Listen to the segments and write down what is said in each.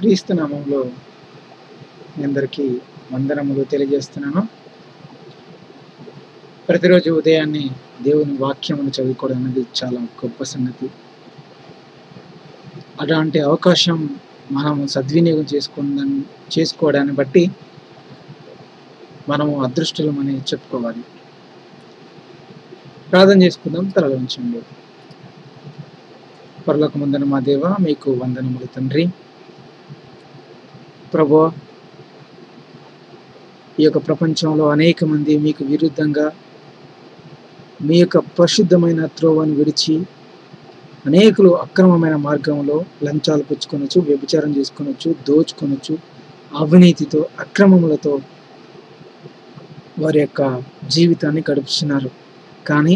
క్రీస్తు నామంలో మీ అందరికీ వందనములు తెలియజేస్తున్నాను ప్రతిరోజు ఉదయాన్నే దేవుని వాక్యమును చదువుకోవడం అనేది చాలా గొప్ప సంగతి అలాంటి అవకాశం మనము సద్వినియోగం చేసుకుందని చేసుకోవడాన్ని బట్టి మనము అదృష్టమని చెప్పుకోవాలి ప్రార్థన చేసుకుందాం తలలో ఉంచండి పరలోక ముందన మా దేవ మీకు వందనములు తండ్రి ప్రభు ఈ యొక్క ప్రపంచంలో అనేక మంది మీకు విరుద్ధంగా మీ యొక్క పరిశుద్ధమైన త్రోవను విడిచి అనేకులు అక్రమమైన మార్గంలో లంచాలు పుచ్చుకొనొచ్చు వ్యభిచారం చేసుకొనొచ్చు దోచుకొనొచ్చు అవినీతితో అక్రమములతో వారి యొక్క జీవితాన్ని గడుపుతున్నారు కానీ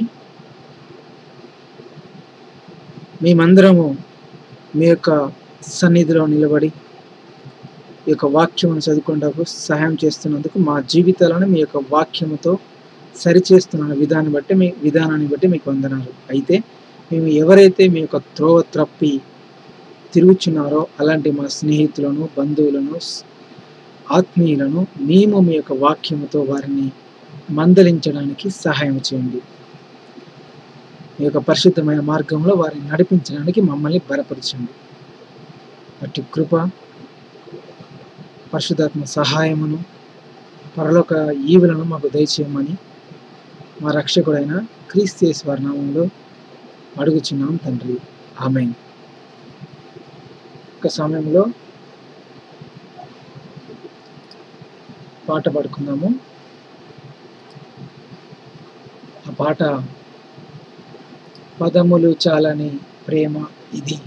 మేమందరము మీ యొక్క సన్నిధిలో నిలబడి ఈ యొక్క వాక్యమును చదువుకుంటకు సహాయం చేస్తున్నందుకు మా జీవితాలను మీ యొక్క వాక్యముతో సరిచేస్తున్న విధాన్ని బట్టి మీ విధానాన్ని బట్టి మీకు వందనాలు అయితే మేము ఎవరైతే మీ యొక్క త్రోవ త్రప్పి తిరుగుచున్నారో అలాంటి మా స్నేహితులను బంధువులను ఆత్మీయులను మేము మీ యొక్క వాక్యముతో వారిని మందలించడానికి సహాయం చేయండి మీ యొక్క పరిశుద్ధమైన మార్గంలో వారిని నడిపించడానికి మమ్మల్ని బలపరచండి అటు కృప పరిశుధాత్మ సహాయమును పరలోక ఈవులను మాకు దయచేయమని మా రక్షకుడైన క్రీస్తేశ్వర నామంలో అడుగుచున్నాం తండ్రి ఆమె ఒక సమయంలో పాట పాడుకుందాము ఆ పాట పదములు చాలని ప్రేమ ఇది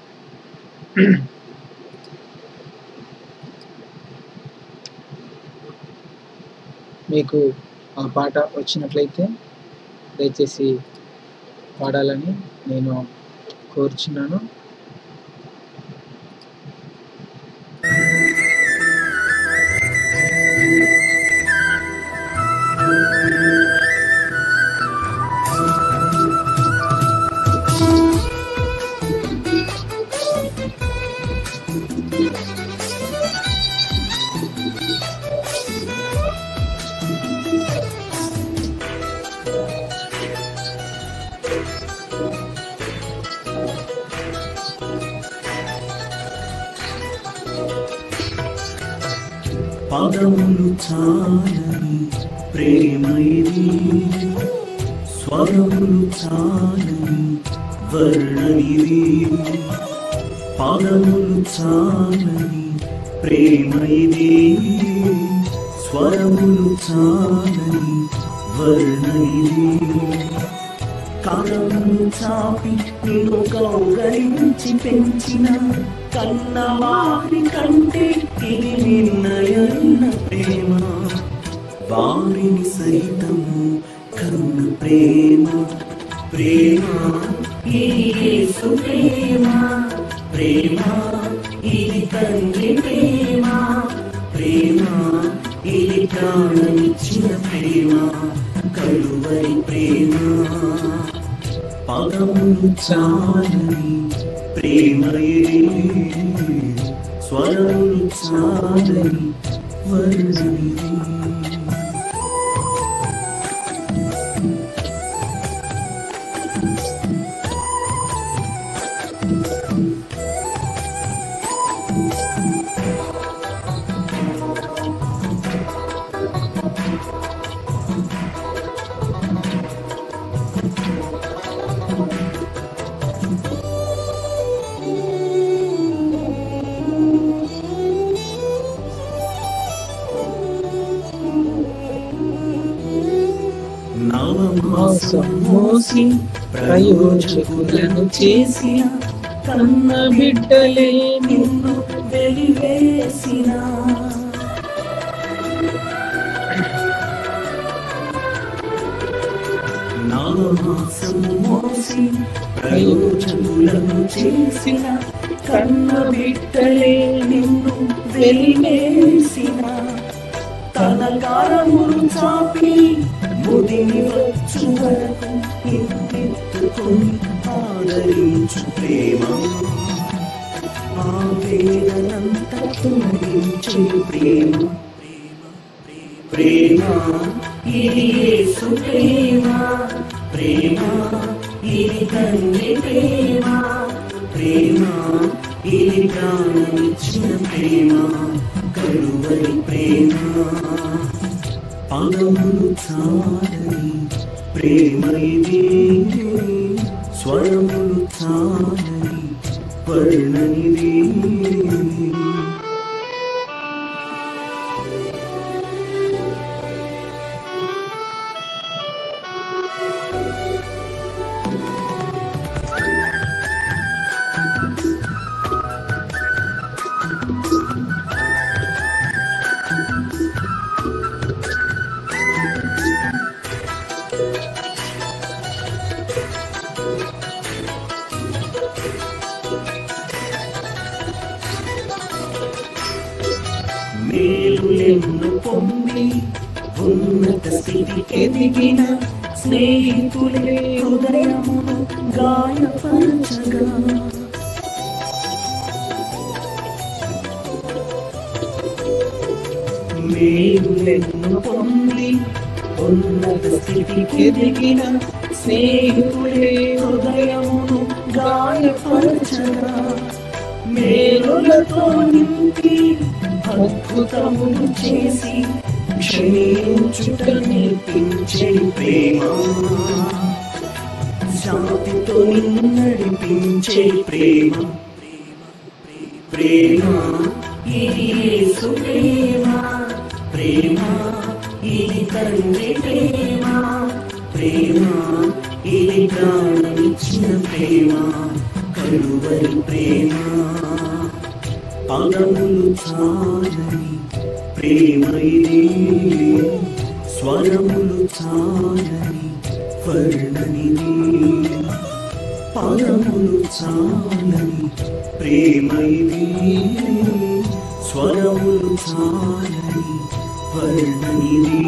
మీకు ఆ పాట వచ్చినట్లయితే దయచేసి పాడాలని నేను కోరుచున్నాను పదములు చాలని ప్రేమ ఇది స్వరములు చాలని వర్ణనిది పదములు చాలని ప్రేమ ఇది స్వరములు చాలని వర్ణనిది కరములు చాపి నిన్ను కౌగలించి పెంచిన కన్నవారి కంటే ఇది నిర్ణయమైన ప్రేమ వారిని సైతము కరుణ ప్రేమ ప్రేమ ఇది యేసు ప్రేమ ప్రేమ ఇది తండ్రి ప్రేమ ప్రేమ ఇది ప్రాణమిచ్చిన ప్రేమ కలువరి ప్రేమ పదములు చాలని ప్రేమ స్వరములు చాలని వర్ణనిది నవమాసం మోసి ప్రయోజకులను చేసిన కన్న బిడ్డలే నిన్ను వెలివేసిన నవమాసం మోసి ప్రయోజకులను చేసిన కన్న బిడ్డలే నిన్ను వెలివేసిన తన కారములు చాపి ముదిని వచ్చు వరకు ఎత్తెత్తుకొని ఆదరించు ప్రేమ ఆ వేదనంతా తొలగించే ప్రేమ ప్రేమ ఇది యేసు ప్రేమ ప్రేమ ఇది తండ్రి ప్రేమ ప్రేమ ఇది ప్రాణమిచ్చిన ప్రేమ కరువరి ప్రేమ పదములు చాలని ప్రేమ ఇది స్వరములు చాలని వర్ణనిది మేలులెన్ను పొంది ఉన్నత స్థితికి ఎదిగిన స్నేహితులే హృదయమును గాయపరచగా మేలులెన్ను పొంది ఉన్నత స్థితికి ఎదిగిన స్నేహితులే హృదయమును గాయపరచగా మేలులతో నింపి అద్భుతములు చేసి క్షమించుట నేర్పించే ప్రేమ శాంతితో నడిపించే ప్రేమ ప్రేమ ఇది యేసు ప్రేమ ప్రేమ ఇది తండ్రి ప్రేమ ప్రేమ ఇది ప్రాణమిచ్చిన ప్రేమ కరువరి ప్రేమ పదములు చాలని ప్రేమ ఇది స్వరములు చాలని వర్ణనిది పదములు చాలని ప్రేమ ఇది స్వరములు చాలని వర్ణనిది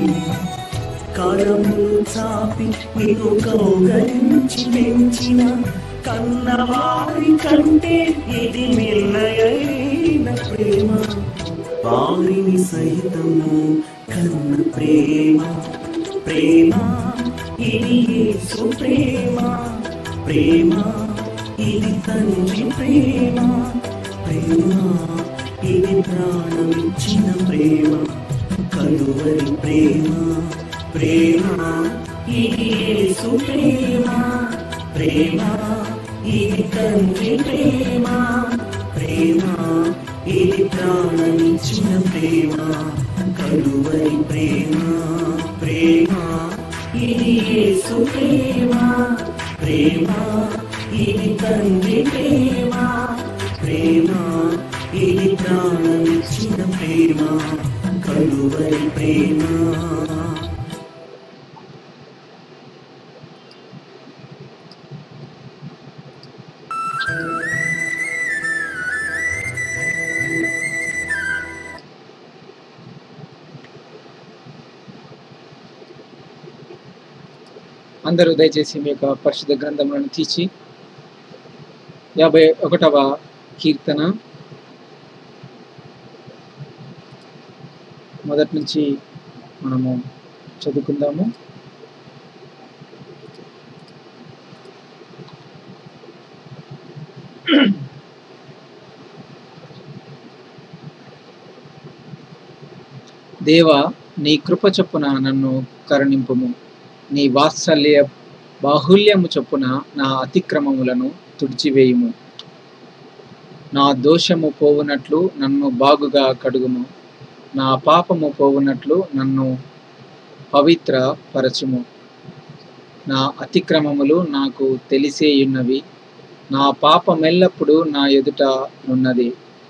కరములు చాపి నిన్ను కౌగలించి పెంచిన కన్నవారి కంటే ఇది నిర్ణయైన ప్రేమ వారిని సైతము కన్న ప్రేమ ప్రేమ ఇది యేసు ప్రేమ ప్రేమ ఇది తండ్రి ప్రేమ ప్రేమ ఇది ప్రాణమిచ్చిన ప్రేమ కలువరి ప్రేమ ప్రేమ ఇది యేసు ప్రేమ ప్రేమ ఇది తండ్రి ప్రేమ ప్రేమ ఇది ప్రాణమిచ్చిన ప్రేమ కలువరి ప్రేమ ప్రేమ ఇది యేసు ప్రేమ ప్రేమ ఇది తండ్రి ప్రేమ ప్రేమ ఇది ప్రాణమిచ్చిన ప్రేమ కలువరి ప్రేమ అందరూ దయచేసి మీ యొక్క పరిశుద్ధ గ్రంథములను తీసి యాభై ఒకటవ కీర్తన మొదటి నుంచి మనము చదువుకుందాము దేవా నీ కృప చొప్పున నన్ను కరుణింపుము నీ వాత్సల్య బాహుల్యము చొప్పున నా అతిక్రమములను తుడిచివేయుము నా దోషము పోవునట్లు నన్ను బాగుగా కడుగుము నా పాపము పోవునట్లు నన్ను పవిత్ర పరచుము నా అతిక్రమములు నాకు తెలిసేయున్నవి నా పాపమెల్లప్పుడు నా ఎదుట ఉన్నది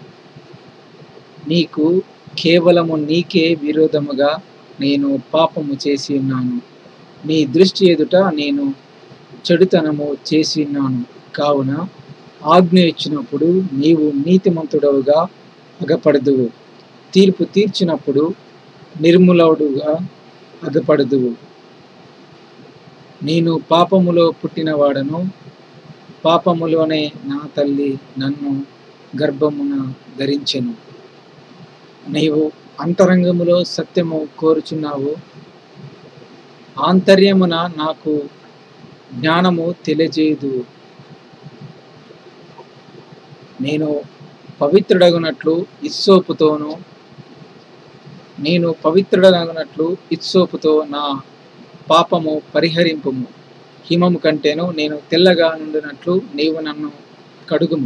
నీకు కేవలము నీకే విరోధముగా నేను పాపము చేసి ఉన్నాను నీ దృష్టి ఎదుట నేను చెడుతనము చేసి ఉన్నాను కావున ఆజ్ఞ ఇచ్చినప్పుడు నీవు నీతిమంతుడవుగా అగపడదువు తీర్పు తీర్చినప్పుడు నిర్మూలవుడుగా అగపడదువు నేను పాపములో పుట్టినవాడను పాపములోనే నా తల్లి నన్ను గర్భమున ధరించెను నీవు అంతరంగములో సత్యము కోరుచున్నావు ఆంతర్యమున నాకు జ్ఞానము తెలియజేయదు నేను పవిత్రుడగునట్లు ఇస్సోపుతోను నేను పవిత్రుడగునట్లు ఇస్సోపుతో నా పాపము పరిహరింపుము హిమము కంటేను నేను తెల్లగా నుండినట్లు నీవు నన్ను కడుగుము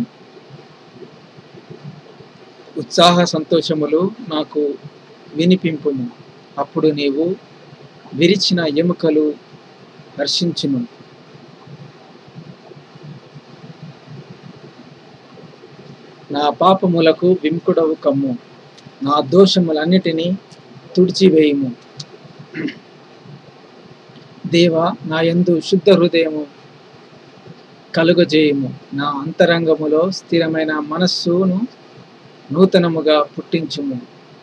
ఉత్సాహ సంతోషములు నాకు వినిపింపుము అప్పుడు నీవు విరిచిన ఎముకలు హర్షించును నా పాపములకు విముకుడవు కమ్ము నా దోషములన్నిటినీ తుడిచివేయుము దేవా నా యందు శుద్ధ హృదయము కలుగజేయము నా అంతరంగములో స్థిరమైన మనస్సును నూతనముగా పుట్టించుము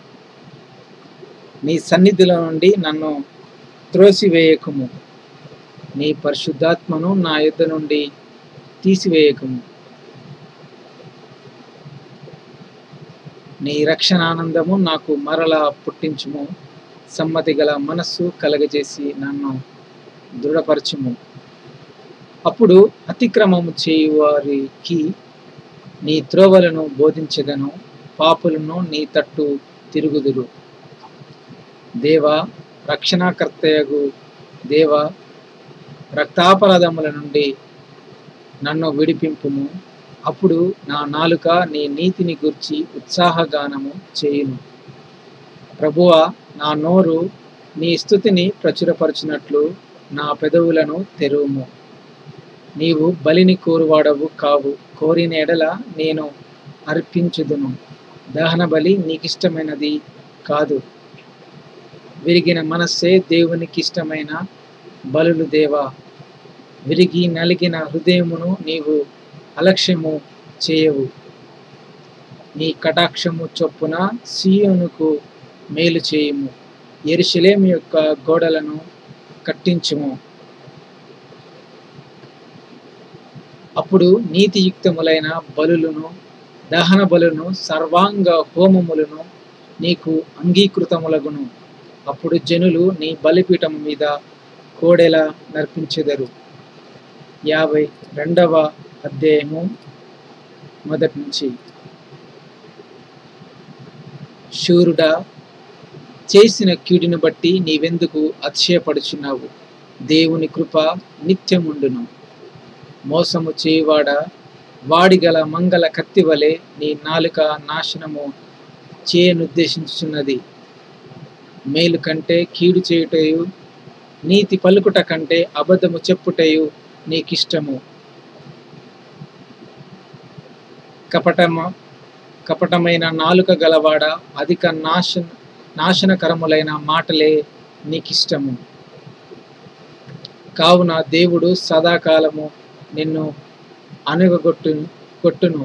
నీ సన్నిధిలో నుండి నన్ను త్రోసివేయకుము నీ పరిశుద్ధాత్మను నా యుద్ధ నుండి తీసివేయకుము నీ రక్షణానందము నాకు మరలా పుట్టించుము సమ్మతి గల మనస్సు కలగజేసి నన్ను దృఢపరచుము అప్పుడు అతిక్రమము చేయువారికి నీ త్రోవలను బోధించదను పాపులను నీ తట్టు తిరుగుదురు దేవా రక్షణాకర్తయగు దేవా రక్తాపరాధముల నుండి నన్ను విడిపింపుము అప్పుడు నా నాలుక నీ నీతిని గుర్చి ఉత్సాహగానము చేయును ప్రభువా నా నోరు నీ స్థుతిని ప్రచురపరచినట్లు నా పెదవులను తెరువుము నీవు బలిని కోరువాడవు కావు కోరిన ఎడల నేను అర్పించుదును దహన బలి నీకిష్టమైనది కాదు విరిగిన మనస్సే దేవునికి ఇష్టమైన బలులు దేవా విరిగి నలిగిన హృదయమును నీవు అలక్ష్యము చేయవు నీ కటాక్షము చొప్పున సీయోనుకు మేలు చేయుము ఎరుషలేం యొక్క గోడలను కట్టించుము అప్పుడు నీతియుక్తములైన బలులను దహన బలును సర్వాంగ హోమములను నీకు అంగీకృతములగును అప్పుడు జనులు నీ బలిపీఠం మీద కోడెల నర్పించెదరు యాభై రెండవ అధ్యాయము మొదటి నుంచి శూరుడా చేసిన కీడును బట్టి నీవెందుకు అతిశయపడుచున్నావు దేవుని కృప నిత్యముండును మోసము చేయువాడ వాడిగల మంగళ కత్తి వలె నీ నాలుక నాశనము చేయనుద్దేశించుచున్నది మేలు కంటే కీడు చేయుటయు నీతి పలుకుట కంటే అబద్ధము చెప్పుటయు నీకిష్టము కపటమ కపటమైన నాలుక గలవాడ అధిక నాశన నాశనకరములైన మాటలే నీకిష్టము కావున దేవుడు సదాకాలము నిన్ను అనుగొట్టు కొట్టును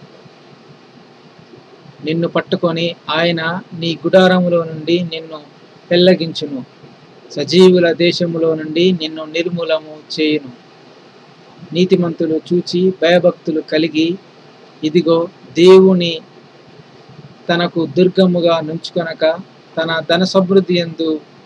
నిన్ను పట్టుకొని ఆయన నీ గుడారములో నుండి నిన్ను పెల్లగించును సజీవుల దేశములో నుండి నిన్ను నిర్మూలము చేయును నీతిమంతులు చూచి భయభక్తులు కలిగి ఇదిగో దేవుని తనకు దుర్గముగా నుంచుకొనక తన ధన సమృద్ధి ఎందు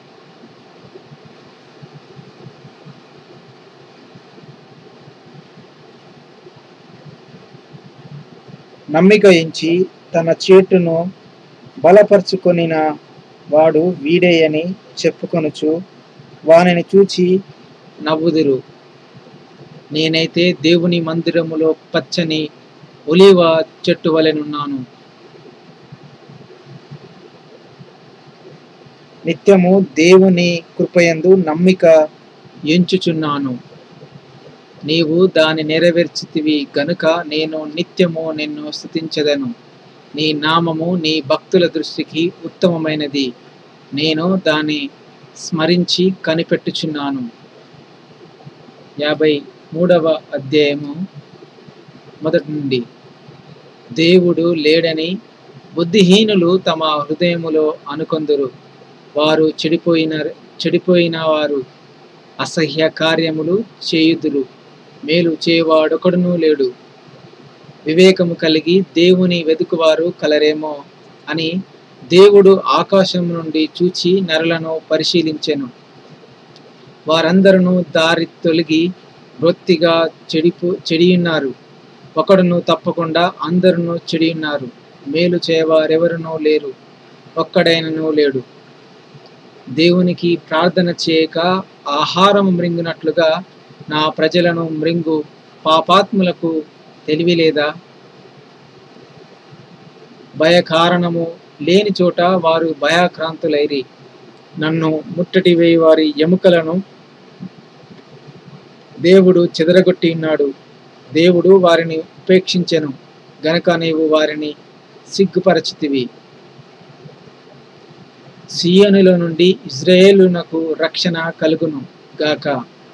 నమ్మిక ఎంచి తన చేటును బలపరుచుకొనిన వాడు వీడేయని చెప్పుకొనుచు వానిని చూచి నవ్వుదురు నేనైతే దేవుని మందిరములో పచ్చని ఒలివ చెట్టు వలెనున్నాను నిత్యము దేవుని కృపయందు నమ్మిక ఎంచుచున్నాను నీవు దాని నెరవేర్చితివి గనుక నేను నిత్యము నిన్ను స్థుతించదను నీ నామము నీ భక్తుల దృష్టికి ఉత్తమమైనది నేను దాన్ని స్మరించి కనిపెట్టుచున్నాను యాభై మూడవ అధ్యాయము మొదటి నుండి దేవుడు లేడని బుద్ధిహీనులు తమ హృదయములో అనుకొందురు వారు చెడిపోయిన చెడిపోయిన వారు అసహ్య కార్యములు చేయుదురు మేలు చేయవాడొకడునూ లేడు వివేకము కలిగి దేవుని వెతుకువారు కలరేమో అని దేవుడు ఆకాశం నుండి చూచి నరులను పరిశీలించెను వారందరూ దారి తొలగి రొత్తిగా చెడిపో చెడియున్నారు ఒకడును తప్పకుండా అందరును చెడియున్నారు మేలు చేయవారెవరునూ లేరు ఒక్కడైనను లేడు దేవునికి ప్రార్థన చేయక ఆహారం మృంగినట్లుగా నా ప్రజలను మృంగు పాపాత్ములకు తెలివి లేదా భయకారణము లేని చోట వారు భయాక్రాంతులైరి నన్ను ముట్టటి వేయి వారి ఎముకలను దేవుడు చెదరగొట్టి ఉన్నాడు దేవుడు వారిని ఉపేక్షించెను గనక నీవు వారిని సిగ్గుపరచితివి సియోనుల నుండి ఇజ్రాయేలునకు రక్షణ కలుగును గాక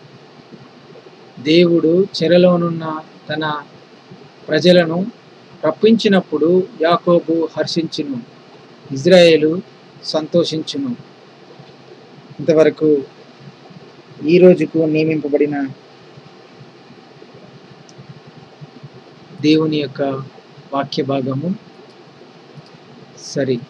దేవుడు చెరలోనున్న తన ప్రజలను రప్పించినప్పుడు యాకోబు హర్షించును ఇజ్రాయేలు సంతోషించును ఇంతవరకు ఈ రోజుకు నియమింపబడిన దేవుని యొక్క వాక్య భాగము సరి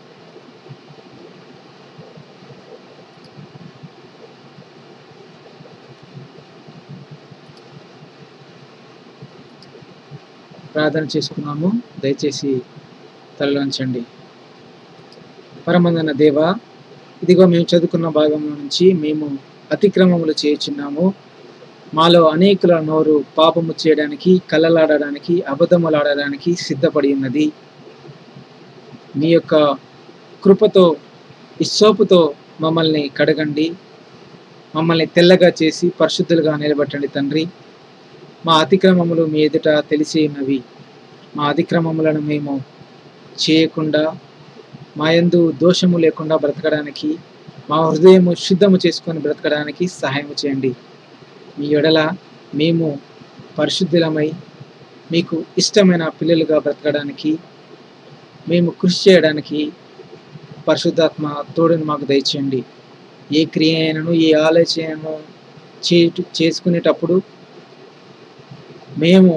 ప్రార్థన చేసుకున్నాము దయచేసి తలలోంచండి పరమందన దేవ ఇదిగో మేము చదువుకున్న భాగంలో నుంచి మేము అతిక్రమములు చేయుచున్నాము మాలో అనేకుల నోరు పాపము చేయడానికి కళ్ళలాడడానికి అబద్ధములాడడానికి సిద్ధపడి ఉన్నది మీ యొక్క కృపతో ఇస్సోపుతో మమ్మల్ని కడగండి మమ్మల్ని తెల్లగా చేసి పరిశుద్ధులుగా నిలబెట్టండి తండ్రి మా అతిక్రమములు మీ ఎదుట తెలిసి ఉన్నవి మా అతిక్రమములను మేము చేయకుండా మా యందు దోషము లేకుండా బ్రతకడానికి మా హృదయము శుద్ధము చేసుకొని బ్రతకడానికి సహాయం చేయండి మీ ఎడల మేము పరిశుద్ధులమై మీకు ఇష్టమైన పిల్లలుగా బ్రతకడానికి మేము కృషి చేయడానికి పరిశుద్ధాత్మ తోడుని మాకు దయచేయండి ఏ క్రియ అయినను ఏ ఆలోచనను చే చేసుకునేటప్పుడు మేము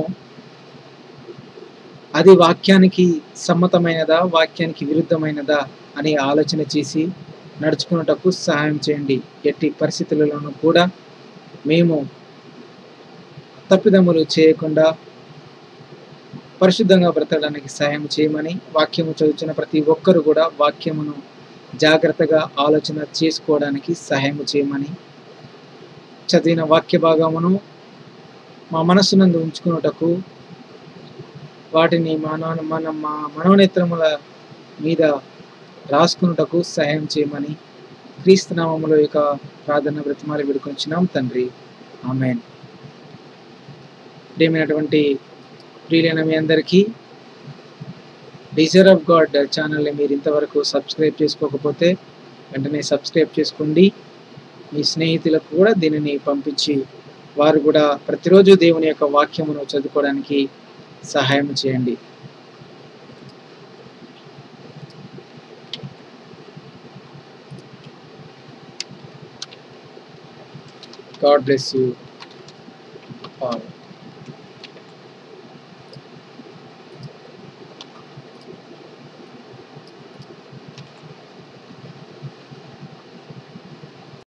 అది వాక్యానికి సమ్మతమైనదా వాక్యానికి విరుద్ధమైనదా అని ఆలోచన చేసి నడుచుకున్నటకు సహాయం చేయండి ఎట్టి పరిస్థితులలోనూ కూడా మేము తప్పిదములు చేయకుండా పరిశుద్ధంగా బ్రతకడానికి సహాయం చేయమని వాక్యము చదువుతున్న ప్రతి ఒక్కరు కూడా వాక్యమును జాగ్రత్తగా ఆలోచన చేసుకోవడానికి సహాయం చేయమని చదివిన వాక్య భాగమును మా మనస్సునందు ఉంచుకున్నటకు వాటిని మన మన మా మనోనేత్రముల మీద రాసుకున్నటకు సహాయం చేయమని క్రీస్తునామములో యొక్క ప్రార్థన బ్రతిమాలి విడుకొంచున్నాం తండ్రి ఆమెన్ ప్రియమైనటువంటి ప్రియులైన మీ అందరికీ డిజైర్ ఆఫ్ గాడ్ ఛానల్ని మీరు ఇంతవరకు సబ్స్క్రైబ్ చేసుకోకపోతే వెంటనే సబ్స్క్రైబ్ చేసుకోండి మీ స్నేహితులకు కూడా దీనిని పంపించి వారు కూడా ప్రతిరోజు దేవుని యొక్క వాక్యమును చదువుకోవడానికి సహాయం చేయండి గాడ్ బ్లెస్ యూ ఆల్